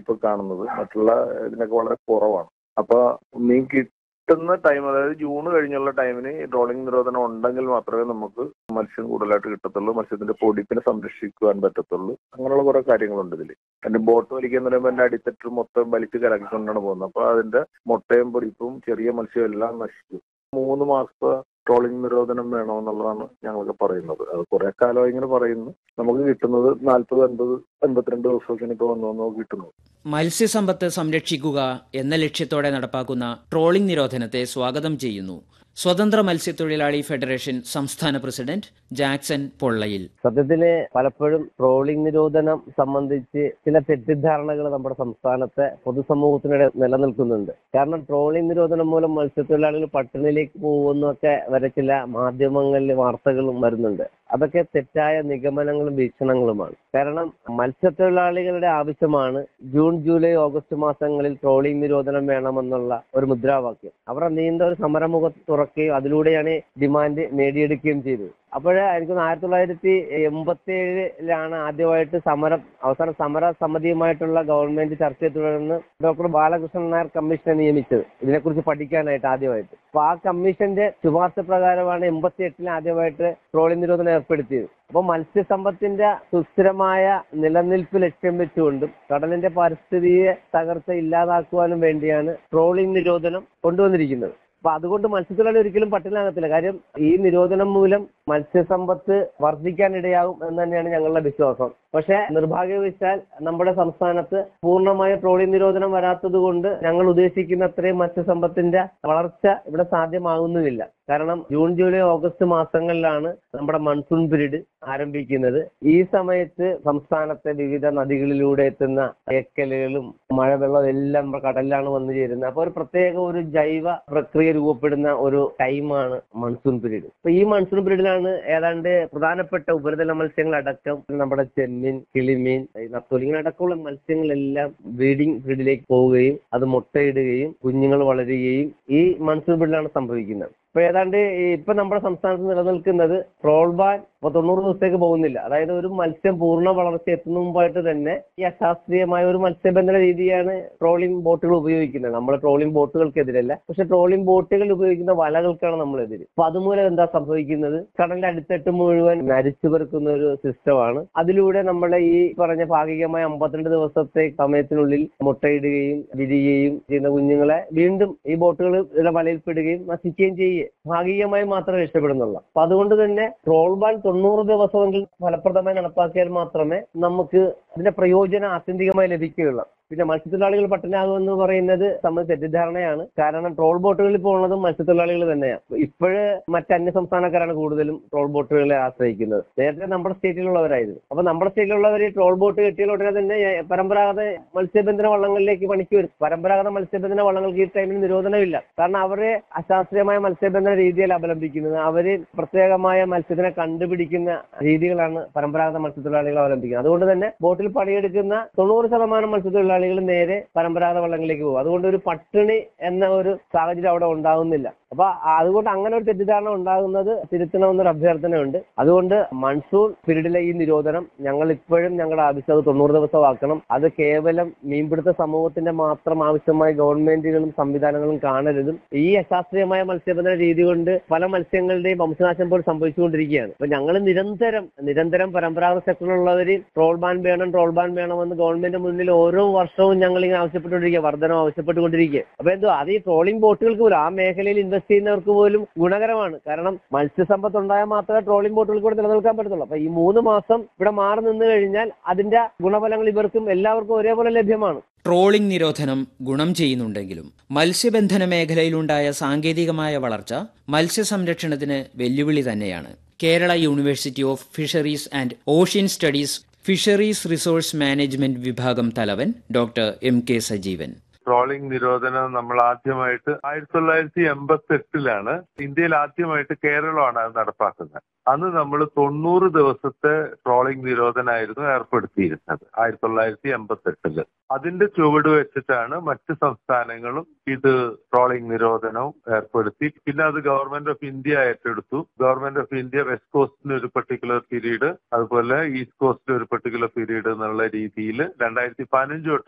ഇപ്പൊ കാണുന്നത് മറ്റുള്ള ഇതിനൊക്കെ വളരെ കുറവാണ് അപ്പൊ മീൻ കിട്ടുന്ന ടൈം അതായത് ജൂൺ കഴിഞ്ഞുള്ള ടൈമിന് ട്രോളിംഗ് നിരോധനം ഉണ്ടെങ്കിൽ മാത്രമേ നമുക്ക് മത്സ്യം കൂടുതലായിട്ട് കിട്ടത്തുള്ളൂ മത്സ്യത്തിന്റെ പൊടിപ്പിനെ സംരക്ഷിക്കുവാൻ പറ്റത്തുള്ളൂ അങ്ങനെയുള്ള കുറെ കാര്യങ്ങളുണ്ട് ഇതിൽ എന്റെ ബോട്ട് വലിക്കുന്ന പറയുമ്പോൾ എന്റെ അടിത്തട്ട് മൊത്തം വലിച്ച് കലക്കിക്കൊണ്ടാണ് പോകുന്നത് അപ്പൊ അതിന്റെ മുട്ടയും പൊടിപ്പും ചെറിയ മത്സ്യവും എല്ലാം നശിക്കും മൂന്ന് മാസത്തെ ട്രോളിംഗ് നിരോധനം വേണമെന്നുള്ളതാണ് ഞങ്ങളൊക്കെ പറയുന്നത് അത് കുറെ കാലമായി ഇങ്ങനെ പറയുന്നു നമുക്ക് കിട്ടുന്നത് നാൽപ്പത് അൻപത് അൻപത്തിരണ്ട് ദിവസമൊക്കെയാണ് ഇപ്പൊ വന്നു വന്നു കിട്ടുന്നത് മത്സ്യസമ്പത്ത് സംരക്ഷിക്കുക എന്ന ലക്ഷ്യത്തോടെ നടപ്പാക്കുന്ന ട്രോളിംഗ് നിരോധനത്തെ സ്വാഗതം ചെയ്യുന്നു സ്വതന്ത്ര മത്സ്യത്തൊഴിലാളി ഫെഡറേഷൻ സംസ്ഥാന പ്രസിഡന്റ് ജാക്സൺ പൊള്ളയിൽ സത്യത്തില് പലപ്പോഴും ട്രോളിംഗ് നിരോധനം സംബന്ധിച്ച് ചില തെറ്റിദ്ധാരണകൾ നമ്മുടെ സംസ്ഥാനത്തെ പൊതുസമൂഹത്തിനിടെ നിലനിൽക്കുന്നുണ്ട് കാരണം ട്രോളിംഗ് നിരോധനം മൂലം മത്സ്യത്തൊഴിലാളികൾ പട്ടിണിയിലേക്ക് പോകുന്നൊക്കെ വരെ ചില മാധ്യമങ്ങളിൽ വാർത്തകളും വരുന്നുണ്ട് അതൊക്കെ തെറ്റായ നിഗമനങ്ങളും വീക്ഷണങ്ങളുമാണ് കാരണം മത്സ്യത്തൊഴിലാളികളുടെ ആവശ്യമാണ് ജൂൺ ജൂലൈ ഓഗസ്റ്റ് മാസങ്ങളിൽ ട്രോളിംഗ് നിരോധനം വേണമെന്നുള്ള ഒരു മുദ്രാവാക്യം അവർ നീണ്ട ഒരു സമരമുഖം തുറക്കുകയും അതിലൂടെയാണ് ഡിമാൻഡ് നേടിയെടുക്കുകയും ചെയ്തത് അപ്പോഴ് എനിക്ക് തോന്നുന്നു ആയിരത്തി തൊള്ളായിരത്തി എൺപത്തി ഏഴിലാണ് ആദ്യമായിട്ട് സമരം അവസാന സമര സമിതിയുമായിട്ടുള്ള ഗവൺമെന്റ് ചർച്ചയെ തുടർന്ന് ഡോക്ടർ ബാലകൃഷ്ണൻ നായർ കമ്മീഷനെ നിയമിച്ചത് ഇതിനെക്കുറിച്ച് പഠിക്കാനായിട്ട് ആദ്യമായിട്ട് അപ്പൊ ആ കമ്മീഷന്റെ ശുപാർശ പ്രകാരമാണ് എൺപത്തി എട്ടിൽ ആദ്യമായിട്ട് ട്രോളിംഗ് നിരോധനം ഏർപ്പെടുത്തിയത് അപ്പോൾ മത്സ്യസമ്പത്തിന്റെ സുസ്ഥിരമായ നിലനിൽപ്പ് ലക്ഷ്യം വെച്ചുകൊണ്ടും കടലിന്റെ പരിസ്ഥിതിയെ തകർച്ച ഇല്ലാതാക്കുവാനും വേണ്ടിയാണ് ട്രോളിംഗ് നിരോധനം കൊണ്ടുവന്നിരിക്കുന്നത് അപ്പൊ അതുകൊണ്ട് മത്സ്യത്തൊഴിലാളി ഒരിക്കലും പട്ടിണിയാകത്തില്ല കാര്യം ഈ നിരോധനം മൂലം മത്സ്യസമ്പത്ത് വർദ്ധിക്കാനിടയാകും എന്ന് തന്നെയാണ് ഞങ്ങളുടെ വിശ്വാസം പക്ഷെ നിർഭാഗ്യവശാൽ നമ്മുടെ സംസ്ഥാനത്ത് പൂർണ്ണമായ ട്രോളിംഗ് നിരോധനം വരാത്തത് കൊണ്ട് ഞങ്ങൾ ഉദ്ദേശിക്കുന്ന അത്രയും മത്സ്യസമ്പത്തിന്റെ വളർച്ച ഇവിടെ സാധ്യമാകുന്നുമില്ല കാരണം ജൂൺ ജൂലൈ ഓഗസ്റ്റ് മാസങ്ങളിലാണ് നമ്മുടെ മൺസൂൺ പീരീഡ് ആരംഭിക്കുന്നത് ഈ സമയത്ത് സംസ്ഥാനത്തെ വിവിധ നദികളിലൂടെ എത്തുന്ന ഏക്കലുകളും മഴവെള്ളം എല്ലാം നമ്മുടെ കടലിലാണ് വന്നു ചേരുന്നത് അപ്പൊ ഒരു പ്രത്യേക ഒരു ജൈവ പ്രക്രിയ രൂപപ്പെടുന്ന ഒരു ടൈമാണ് മൺസൂൺ പീരീഡ് അപ്പൊ ഈ മൺസൂൺ പീരീഡിലാണ് ഏതാണ്ട് പ്രധാനപ്പെട്ട ഉപരിതല മത്സ്യങ്ങൾ അടക്കം നമ്മുടെ ചെമ്മീൻ കിളിമീൻ ഈ നത്തോലി ഇങ്ങനെ അടക്കമുള്ള മത്സ്യങ്ങളെല്ലാം ബ്രീഡിംഗ് പീരീഡിലേക്ക് പോവുകയും അത് മുട്ടയിടുകയും കുഞ്ഞുങ്ങൾ വളരുകയും ഈ മൺസൂൺ പീരീഡിലാണ് സംഭവിക്കുന്നത് ഇപ്പൊ ഏതാണ്ട് ഈ ഇപ്പൊ നമ്മുടെ സംസ്ഥാനത്ത് നിലനിൽക്കുന്നത് ട്രോൾ ബാൻ ഇപ്പൊ തൊണ്ണൂറ് ദിവസത്തേക്ക് പോകുന്നില്ല അതായത് ഒരു മത്സ്യം പൂർണ്ണ വളർച്ച എത്തുന്ന മുമ്പായിട്ട് തന്നെ ഈ അശാസ്ത്രീയമായ ഒരു മത്സ്യബന്ധന രീതിയാണ് ട്രോളിംഗ് ബോട്ടുകൾ ഉപയോഗിക്കുന്നത് നമ്മൾ ട്രോളിംഗ് ബോട്ടുകൾക്കെതിരല്ല പക്ഷെ ട്രോളിംഗ് ബോട്ടുകൾ ഉപയോഗിക്കുന്ന വലകൾക്കാണ് നമ്മളെതിര് അപ്പൊ അതുമൂലം എന്താ സംഭവിക്കുന്നത് കടലിന്റെ അടിത്തട്ട് മുഴുവൻ നരിച്ചു പെറുക്കുന്ന ഒരു സിസ്റ്റമാണ് അതിലൂടെ നമ്മളെ ഈ പറഞ്ഞ ഭാഗികമായ അമ്പത്തിരണ്ട് ദിവസത്തെ സമയത്തിനുള്ളിൽ മുട്ടയിടുകയും വിരിയുകയും ചെയ്യുന്ന കുഞ്ഞുങ്ങളെ വീണ്ടും ഈ ബോട്ടുകൾ വലയിൽപ്പെടുകയും നശിക്കുകയും ചെയ്യുക ഭാഗികമായി മാത്രമേ രക്ഷപ്പെടുന്നുള്ളൂ അപ്പൊ അതുകൊണ്ട് തന്നെ ട്രോൾ ബാൻ തൊണ്ണൂറ് ദിവസമെങ്കിൽ ഫലപ്രദമായി നടപ്പാക്കിയാൽ മാത്രമേ നമുക്ക് അതിന്റെ പ്രയോജനം ആത്യന്തികമായി ലഭിക്കുകയുള്ളൂ പിന്നെ മത്സ്യത്തൊഴിലാളികൾ പട്ടിണിയാകുമെന്ന് പറയുന്നത് നമ്മൾ തെറ്റിദ്ധാരണയാണ് കാരണം ട്രോൾ ബോട്ടുകളിൽ പോകുന്നതും മത്സ്യത്തൊഴിലാളികൾ തന്നെയാണ് ഇപ്പോഴ് മറ്റ് അന്യ സംസ്ഥാനക്കാരാണ് കൂടുതലും ട്രോൾ ബോട്ടുകളെ ആശ്രയിക്കുന്നത് നേരത്തെ നമ്മുടെ സ്റ്റേറ്റിലുള്ളവരായിരുന്നു അപ്പൊ നമ്മുടെ സ്റ്റേറ്റിലുള്ളവർ ട്രോൾ ബോട്ട് കെട്ടിയാൽ ഉടനെ തന്നെ പരമ്പരാഗത മത്സ്യബന്ധന വള്ളങ്ങളിലേക്ക് പണിക്ക് വരും പരമ്പരാഗത മത്സ്യബന്ധന വള്ളങ്ങൾക്ക് ഈ ടൈമിൽ നിരോധനമില്ല കാരണം അവരെ അശാസ്ത്രീയമായ മത്സ്യബന്ധന രീതിയിൽ അവലംബിക്കുന്നത് അവര് പ്രത്യേകമായ മത്സ്യത്തിനെ കണ്ടുപിടിക്കുന്ന രീതികളാണ് പരമ്പരാഗത മത്സ്യത്തൊഴിലാളികൾ അവലംബിക്കുന്നത് അതുകൊണ്ട് തന്നെ ബോട്ടിൽ പണിയെടുക്കുന്ന തൊണ്ണൂറ് ശതമാനം മത്സ്യത്തൊഴിലാളികൾ നേരെ പരമ്പരാഗത വള്ളങ്ങളിലേക്ക് പോകും അതുകൊണ്ട് ഒരു പട്ടിണി എന്ന ഒരു സാഹചര്യം അവിടെ ഉണ്ടാകുന്നില്ല അപ്പൊ അതുകൊണ്ട് അങ്ങനെ ഒരു തെറ്റിദ്ധാരണ ഉണ്ടാകുന്നത് തിരുത്തണമെന്നൊരു അഭ്യർത്ഥനയുണ്ട് അതുകൊണ്ട് മൺസൂൺ പീരീഡിലെ ഈ നിരോധനം ഞങ്ങൾ ഇപ്പോഴും ഞങ്ങളുടെ ആവശ്യം അത് തൊണ്ണൂറ് ദിവസമാക്കണം അത് കേവലം മീൻപിടുത്ത സമൂഹത്തിന്റെ മാത്രം ആവശ്യമായി ഗവൺമെന്റുകളും സംവിധാനങ്ങളും കാണരുതും ഈ അശാസ്ത്രീയമായ മത്സ്യബന്ധന രീതി കൊണ്ട് പല മത്സ്യങ്ങളുടെയും വംശനാശം പോലും സംഭവിച്ചുകൊണ്ടിരിക്കുകയാണ് അപ്പൊ ഞങ്ങൾ നിരന്തരം നിരന്തരം പരമ്പരാഗത സെക്ടറിലുള്ളവർ ട്രോൾ ബാൻ വേണം ട്രോൾ ബാൻ വേണമെന്ന് ഗവൺമെന്റ് മുന്നിൽ ഓരോ വർഷവും ഞങ്ങൾ ഇങ്ങനെ ആവശ്യപ്പെട്ടുകൊണ്ടിരിക്കുക വർധനം ആവശ്യപ്പെട്ടുകൊണ്ടിരിക്കുക അപ്പൊ എന്തോ അത് ഈ ട്രോളിംഗ് ബോട്ടുകൾക്ക് പോലും ആ മേഖലയിൽ ഇൻവെസ്റ്റ് ചെയ്യുന്നവർക്ക് പോലും ഗുണകരമാണ് കാരണം മത്സ്യസമ്പത്ത് ഉണ്ടായാൽ മാത്രമേ ട്രോളിംഗ് ബോട്ടുകൾക്ക് കൂടെ നിലനിൽക്കാൻ പറ്റത്തുള്ളൂ അപ്പൊ ഈ മൂന്ന് മാസം ഇവിടെ മാറി നിന്ന് കഴിഞ്ഞാൽ അതിന്റെ ഗുണഫലങ്ങൾ ഇവർക്കും എല്ലാവർക്കും ഒരേപോലെ ലഭ്യമാണ് ട്രോളിംഗ് നിരോധനം ഗുണം ചെയ്യുന്നുണ്ടെങ്കിലും മത്സ്യബന്ധന മേഖലയിലുണ്ടായ സാങ്കേതികമായ വളർച്ച മത്സ്യസംരക്ഷണത്തിന് വെല്ലുവിളി തന്നെയാണ് Kerala university of fisheries and ocean studies fisheries resource management വിഭാഗം തലവൻ doctor M K Sajeevan trawling നിരോധനം നമ്മൾ ആദ്യമായിട്ട് ആയിരത്തി തൊള്ളായിരത്തി എൺപത്തി എട്ടിലാണ് ഇന്ത്യയിൽ ആദ്യമായിട്ട് കേരളമാണ് അത് നടപ്പാക്കുന്നത് അന്ന് നമ്മൾ തൊണ്ണൂറ് ദിവസത്തെ ട്രോളിംഗ് നിരോധനമായിരുന്നു ഏർപ്പെടുത്തിയിരുന്നത് ആയിരത്തി തൊള്ളായിരത്തി എൺപത്തി എട്ടില് അതിന്റെ ചുവട് വെച്ചിട്ടാണ് മറ്റ് സംസ്ഥാനങ്ങളും ഇത് ട്രോളിംഗ് നിരോധനവും ഏർപ്പെടുത്തി പിന്നെ അത് ഗവൺമെന്റ് ഓഫ് ഇന്ത്യ ഏറ്റെടുത്തു ഗവൺമെന്റ് ഓഫ് ഇന്ത്യ വെസ്റ്റ് കോസ്റ്റിന് ഒരു പെർട്ടിക്കുലർ പീരീഡ് അതുപോലെ ഈസ്റ്റ് കോസ്റ്റിന് ഒരു പെർട്ടിക്കുലർ പീരീഡ് എന്നുള്ള രീതിയിൽ രണ്ടായിരത്തി പതിനഞ്ച് തൊട്ട്